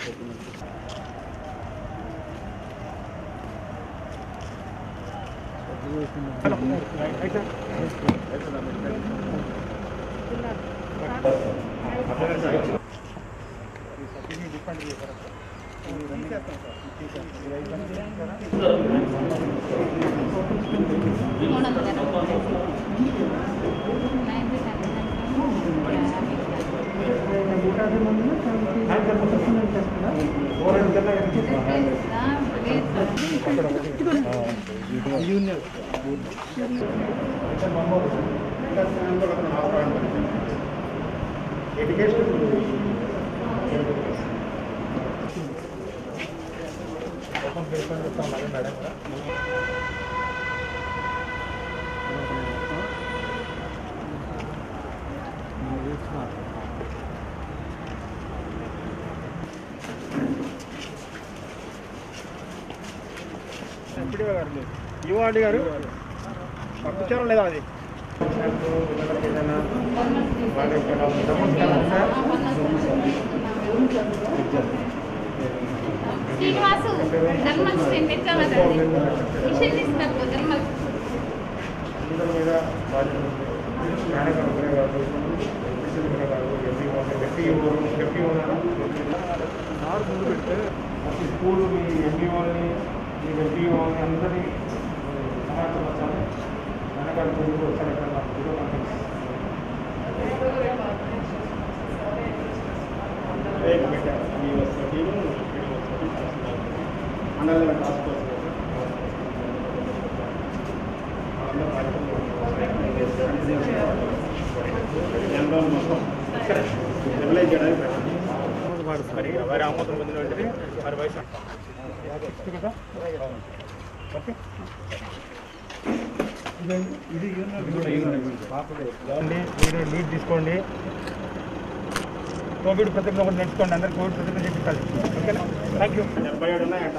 MPDO గారు లేదు యువాడి గారు పంపించారా లేదా అది శ్రీనివాసు ధర్మల్ స్టేన్ తెచ్చామదండి మిషన్ తీసుకెళ్ళిపో ధర్మల్ అందరి మీద బాధ్యత నాయకులు గారు ప్రెసిడెంట్ గారు ఎంపీ ఎంపీ ఎంపీ ఉన్నారా సార్ ముందు పెడితే ప్రతి స్కూల్ మీ ఎంపీ వాళ్ళని మీ ఎంపీ వాళ్ళని అందరినీ సమాచారం వచ్చాను వెనకాల ముందుకు వచ్చారు ఇక్కడ నాకు వీడియో కాన్ఫరెన్స్ రేపు పెట్టారు మీ వస్తుంది మండలం టాస్క్ ఫోర్స్ మరి వారి ఆమోదం పొందిన వెంటనే వారి వయసు అంటాం కదా ఓకే ఇది చూడండి మీరు లీడ్ తీసుకోండి కోవిడ్ ప్రతిజ్ఞ ఒకటి నేర్చుకోండి అందరు కోవిడ్ ప్రతిజ్ఞ చెప్పించాలి ఓకేనా థ్యాంక్ యూ డెబ్బై ఏడు ఉన్నాయంట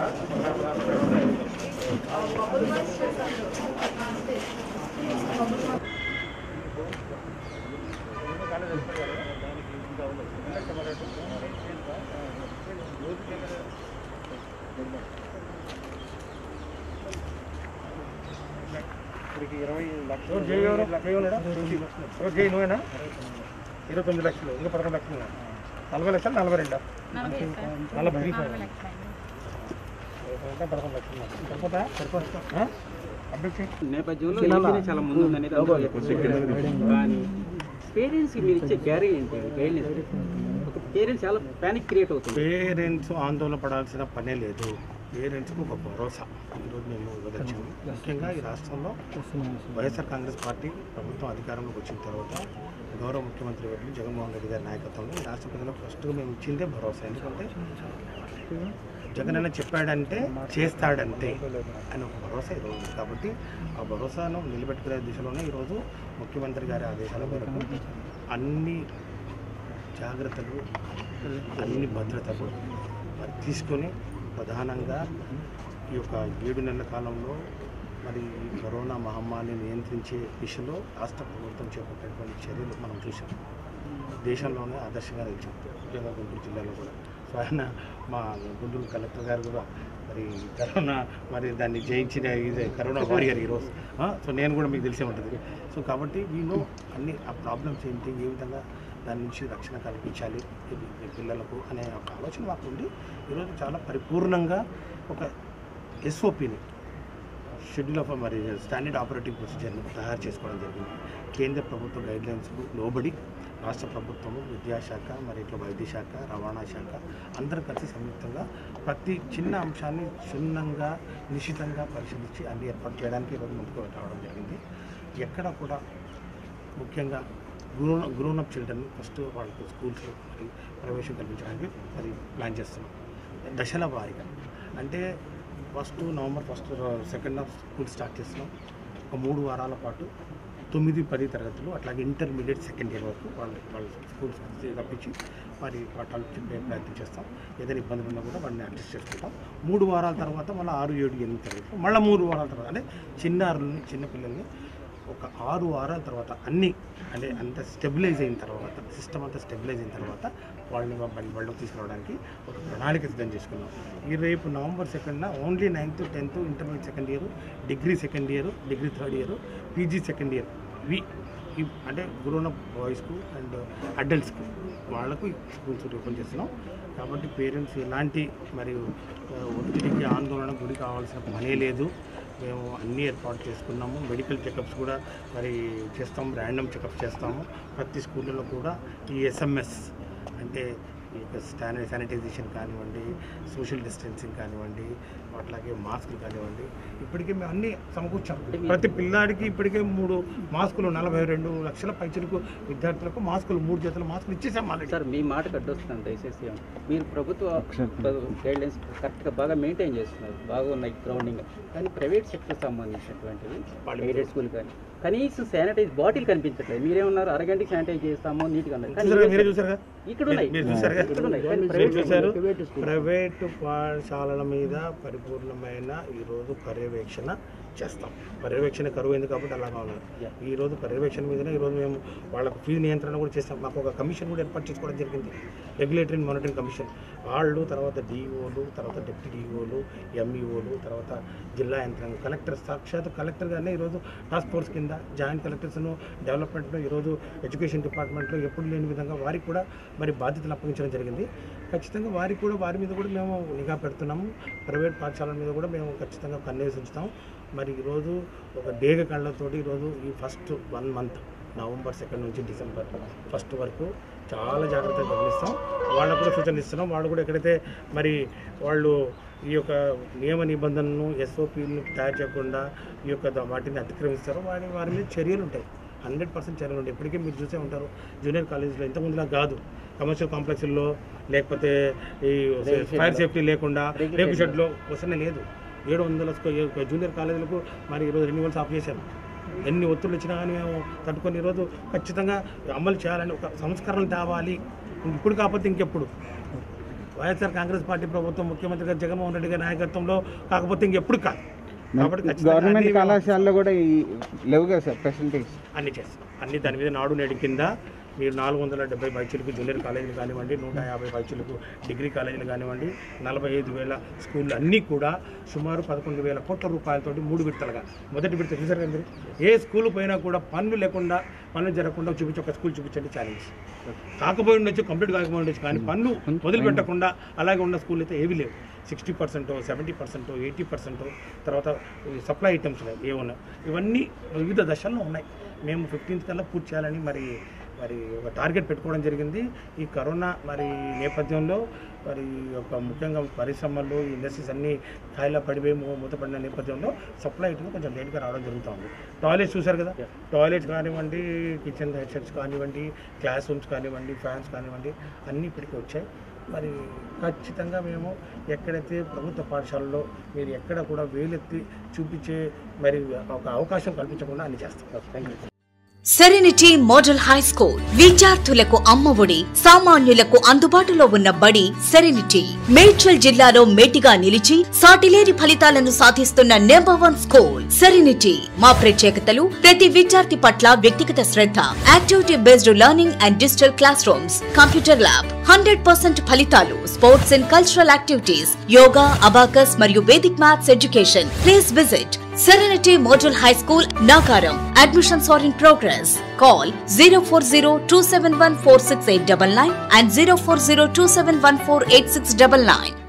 ఇప్పటికి ఇరవై లక్షలు జై ఎవరు? జై ఉన్నాడా? ఎవరు జై నువ్వేనా ఇరవై తొమ్మిది లక్షలు ఇంకా పదకొండు లక్షలు ఉన్నాయి. నలభై లక్షలు నలభై రెండా నలభై ఇంకా పదకొండు లక్షలు ఉన్నాయి. సరిపోతా సరిపోతా అప్డేట్ చేయి నేపథ్యంలో ఏపీనే చాలా ముందు ఉందనేది అందరూ చెప్తున్నారు. కానీ పేరెంట్స్కి మీరు ఇచ్చే గ్యారెంటీ ఏంటి గైడ్లైన్స్ ఒక పేరెంట్స్ చాలా ప్యానిక్ క్రియేట్ అవుతుంది పేరెంట్స్ ఆందోళన పడాల్సిన పనే లేదు పేరెంట్స్కి ఒక భరోసా ఈరోజు మేము ఇవ్వదచ్చాము ముఖ్యంగా ఈ రాష్ట్రంలో వైఎస్ఆర్ కాంగ్రెస్ పార్టీ ప్రభుత్వం అధికారంలోకి వచ్చిన తర్వాత గౌరవ ముఖ్యమంత్రి వర్యులు జగన్మోహన్ రెడ్డి గారి నాయకత్వంలో ఈ రాష్ట్ర ప్రజలకు ఫస్ట్గా మేము ఇచ్చిందే భరోసా ఎందుకంటే జగన్ అన్న చెప్పాడంటే చేస్తాడంతే అని ఒక భరోసా ఈరోజు ఉంది కాబట్టి ఆ భరోసాను నిలబెట్టుకునే దిశలోనే ఈరోజు ముఖ్యమంత్రి గారి ఆదేశాల మేరకు అన్ని జాగ్రత్తలు అన్ని భద్రతలు మరి తీసుకొని ప్రధానంగా ఈ యొక్క ఏడు నెలల కాలంలో మరి ఈ కరోనా మహమ్మారిని నియంత్రించే దిశలో రాష్ట్ర ప్రభుత్వం చేపట్టేటువంటి చర్యలు మనం చూసాం దేశంలోనే ఆదర్శంగా నిలిచాం ముఖ్యంగా గుంటూరు జిల్లాలో కూడా సో ఆయన మా గుంటూరు కలెక్టర్ గారు కూడా మరి కరోనా మరి దాన్ని జయించిన ఇదే కరోనా వారియర్ ఈరోజు ఆ, సో నేను కూడా మీకు తెలిసే ఉంటుంది సో కాబట్టి వీళ్ళు అన్ని ఆ ప్రాబ్లమ్స్ ఏంటి ఏ విధంగా దాని నుంచి రక్షణ కల్పించాలి ఇది ఈ పిల్లలకు అనే ఒక ఆలోచన మాకు ఉంది ఈరోజు చాలా పరిపూర్ణంగా ఒక ఎస్ఓపిని షెడ్యూల్ ఆఫ్ మరి స్టాండర్డ్ ఆపరేటింగ్ ప్రొసీజర్ని తయారు చేసుకోవడం జరిగింది కేంద్ర ప్రభుత్వ గైడ్లైన్స్కు లోబడి రాష్ట్ర ప్రభుత్వము విద్యాశాఖ మరి ఇట్లా వైద్య శాఖ రవాణా శాఖ అందరూ కలిసి సంయుక్తంగా ప్రతి చిన్న అంశాన్ని క్షుణ్ణంగా నిశ్చితంగా పరిశీలించి అన్ని ఏర్పాటు చేయడానికి ఈరోజు ముందుకు రావడం జరిగింది ఎక్కడ కూడా ముఖ్యంగా grown grown up children first వాళ్ళకి స్కూల్స్లో మరి ప్రవేశం కల్పించడానికి మరి ప్లాన్ చేస్తున్నాం దశల వారీగా అంటే first November first second half school start చేస్తున్నాం ఒక మూడు వారాల పాటు తొమ్మిది పది తరగతులు అట్లాగే ఇంటర్మీడియట్ సెకండ్ ఇయర్ వరకు వాళ్ళు వాళ్ళ స్కూల్స్ తప్పించి మరి పాఠాలు చెప్పే ప్రయత్నం చేస్తాం ఏదైనా ఇబ్బందులు ఉన్నా కూడా వాడిని అడ్జస్ట్ చేసుకుంటాం మూడు వారాల తర్వాత మళ్ళీ ఆరు ఏడు ఎనిమిది తరగతులు మళ్ళీ మూడు వారాల తర్వాత అంటే చిన్నారులని చిన్న పిల్లల్ని ఒక ఆరు వారాల తర్వాత అన్ని అంటే అంత స్టెబిలైజ్ అయిన తర్వాత సిస్టమ్ అంతా స్టెబిలైజ్ అయిన తర్వాత వాళ్ళని బ- బళ్ళకి తీసుకురావడానికి ఒక ప్రణాళిక సిద్ధం చేసుకున్నాం ఈ రేపు నవంబర్ సెకండ్న only ninth tenth intermediate second year degree second year degree third year PG second year వి ఈ అంటే గ్రోన్ అప్ బాయ్స్కు అండ్ అడల్ట్స్కి వాళ్ళకు స్కూల్స్ ఓపెన్ చేస్తున్నాం కాబట్టి పేరెంట్స్ ఎలాంటి మరియు ఆ, ఒత్తిడికి ఆందోళన గురి కావాల్సిన పనే లేదు మేము అన్ని ఏర్పాటు చేసుకున్నాము మెడికల్ చెకప్స్ కూడా మరి చేస్తాము ర్యాండమ్ చెకప్స్ చేస్తాము ప్రతి స్కూళ్ళలో కూడా ఈ ఎస్ఎంఎస్ అంటే ఈ యొక్క స్టాండర్డ్ శానిటైజేషన్ కానివ్వండి సోషల్ డిస్టెన్సింగ్ కానివ్వండి అట్లాగే మాస్కులు కానివ్వండి ఇప్పటికే మేము అన్ని సమకూర్చాం ప్రతి పిల్లాడికి ఇప్పటికే మూడు మాస్కులు నలభై రెండు లక్షల పైచులకు విద్యార్థులకు మాస్కులు మూడు జతల మాస్కులు ఇచ్చేసాం ఆల్రెడీ సార్ మీ మాట కట్టొస్తున్నాను దయచేసి మీరు ప్రభుత్వ గైడ్లైన్స్ కరెక్ట్గా బాగా మెయింటైన్ చేస్తున్నారు బాగా ఉన్నాయి గ్రౌండింగ్ కానీ ప్రైవేట్ సెక్టర్ సంబంధించినటువంటివి వాళ్ళు ఎయిడెడ్ స్కూల్ కానీ కనీసం శానిటైజ్ బాటిల్ కనిపించట్లేదు మీరేమన్నారు అరగంటకి శానిటైజ్ చేస్తాము నీట్గా అన్నారు కానీ చూసారుగా మీరే చూసారుగా ఇక్కడ ఉన్నాయి మీరు చూసారుగా ఇక్కడ ఉన్నాయి కానీ మీరు ప్రైవేట్ చూసారు ప్రైవేటు పాఠశాలల మీద పరిపూర్ణమైన ఈరోజు పర్యవేక్షణ చేస్తాం పర్యవేక్షణ కరువు అయింది కాబట్టి అలాగా ఉన్నారు ఈరోజు పర్యవేక్షణ మీదనే ఈరోజు మేము వాళ్ళకు ఫీజు నియంత్రణ కూడా చేస్తాం మాకు ఒక కమిషన్ కూడా ఏర్పాటు చేసుకోవడం జరిగింది రెగ్యులేటరీ అండ్ మానిటరింగ్ కమిషన్ వాళ్ళు తర్వాత డిఈఓలు తర్వాత డిప్యూటీ డిఈఓలు ఎంఈఓలు తర్వాత జిల్లా యంత్రాంగం కలెక్టర్ సాక్షాత్ కలెక్టర్ గానే ఈరోజు టాస్క్ ఫోర్స్ కింద జాయింట్ కలెక్టర్స్ను డెవలప్మెంట్లో ఈరోజు ఎడ్యుకేషన్ డిపార్ట్మెంట్లో ఎప్పుడు లేని విధంగా వారికి కూడా మరి బాధ్యతలు అప్పగించడం జరిగింది ఖచ్చితంగా వారికి కూడా వారి మీద కూడా మేము నిఘా పెడుతున్నాము ప్రైవేట్ పాఠశాలల మీద కూడా మేము ఖచ్చితంగా కన్నేసి ఉంచుతాం మరి ఈరోజు ఒక డేగ కళ్ళతోటి ఈరోజు ఈ first one month November second నుంచి డిసెంబర్ ఫస్ట్ వరకు చాలా జాగ్రత్తగా గమనిస్తాం వాళ్ళకు కూడా సూచనలు ఇస్తున్నాం వాళ్ళు కూడా ఎక్కడైతే మరి వాళ్ళు ఈ యొక్క నియమ నిబంధనలను ఎస్ఓపీలను తయారు చేయకుండా ఈ యొక్క ద- వాటిని అతిక్రమిస్తారో వారి వారి మీద చర్యలు ఉంటాయి హండ్రెడ్ పర్సెంట్ చర్యలు ఉంటాయి ఇప్పటికే మీరు చూసే ఉంటారు జూనియర్ కాలేజీలో ఇంతకుముందులా కాదు కమర్షియల్ కాంప్లెక్స్లో లేకపోతే ఈ ఫైర్ సేఫ్టీ లేకుండా రేపు షెడ్లో క్వశ్చన్ లేదు ఏడు వందల స్క్వేర్ జూనియర్ కాలేజీలకు మరి ఈరోజు రెన్యువల్స్ ఆఫ్ చేశారు ఎన్ని ఒత్తిళ్ళు వచ్చినా కానీ మేము తట్టుకొని ఈరోజు ఖచ్చితంగా అమలు చేయాలని ఒక సంస్కరణలు తేవాలి ఇప్పుడు కాకపోతే ఇంకెప్పుడు వైఎస్ఆర్ కాంగ్రెస్ పార్టీ ప్రభుత్వం ముఖ్యమంత్రి గారు జగన్మోహన్ రెడ్డి గారి నాయకత్వంలో కాకపోతే ఇంకెప్పుడు కాదు కాబట్టి ఖచ్చితంగా గవర్నమెంట్ అన్ని మేము- కళాశాలలో కూడా ఈ లేవు కదా సార్ ఫెసిలిటీస్ అన్ని చేస్తాం అన్ని దాని మీద నాడు నేడు కింద మీరు నాలుగు వందల డెబ్బై పైచులకు జూనియర్ కాలేజీలు కానివ్వండి నూట యాభై పైచులకు డిగ్రీ కాలేజీలు కానివ్వండి నలభై ఐదు వేల స్కూళ్ళు అన్నీ కూడా సుమారు పదకొండు వేల కోట్ల రూపాయలతోటి మూడు విడతలుగా మొదటి విడత చూసారు కదా మీరు ఏ స్కూల్ పోయినా కూడా పనులు లేకుండా పనులు జరగకుండా చూపించి ఒక స్కూల్ చూపించండి ఛాలెంజ్ కాకపోయి ఉండొచ్చు కంప్లీట్ కాకపోయి ఉండొచ్చు కానీ పనులు వదిలిపెట్టకుండా అలాగే ఉన్న స్కూల్ అయితే ఏవి లేవు sixty percent seventy percent eighty percent తర్వాత సప్లై ఐటమ్స్ ఉన్నాయి ఏమున్నాయి ఇవన్నీ వివిధ దశల్లో ఉన్నాయి మేము ఫిఫ్టీన్త్ కల్లా పూర్తి చేయాలని మరి మరి ఒక టార్గెట్ పెట్టుకోవడం జరిగింది ఈ కరోనా మరి నేపథ్యంలో మరి ఒక ముఖ్యంగా పరిశ్రమలు ఇండస్ట్రీస్ అన్నీ కాయలా పడిపోయి మూ- మూతపడిన నేపథ్యంలో సప్లై ఐటమ్ కొంచెం లేట్గా రావడం జరుగుతూ ఉంది టాయిలెట్స్ చూసారు కదా టాయిలెట్స్ కానివ్వండి కిచెన్ హెడ్సెట్స్ కానివ్వండి క్లాస్ రూమ్స్ కానివ్వండి ఫ్యాన్స్ కానివ్వండి అన్నీ ఇప్పటికీ వచ్చాయి మరి ఖచ్చితంగా మేము ఎక్కడైతే ప్రభుత్వ పాఠశాలలో మీరు ఎక్కడ కూడా వేలెత్తి చూపించే మరి ఒక అవకాశం కల్పించకుండా అన్ని చేస్తాం thank you serenity model high school విద్యార్థులకు అమ్మఒడి సామాన్యులకు అందుబాటులో ఉన్న బడి సెరెనిటీ మేడ్చల్ జిల్లాలో మేటిగా నిలిచి సాటిలేని ఫలితాలను సాధిస్తున్న నెంబర్ వన్ స్కూల్ సెరెనిటీ మా ప్రత్యేకతలు ప్రతి విద్యార్థి పట్ల వ్యక్తిగత శ్రద్ధ activity based learning and digital classrooms computer lab hundred percent ఫలితాలు sports and cultural activities yoga abacus మరియు Vedic maths education please visit Serenity Model High School, Nagaram. Admissions are in progress. Call 040 and 040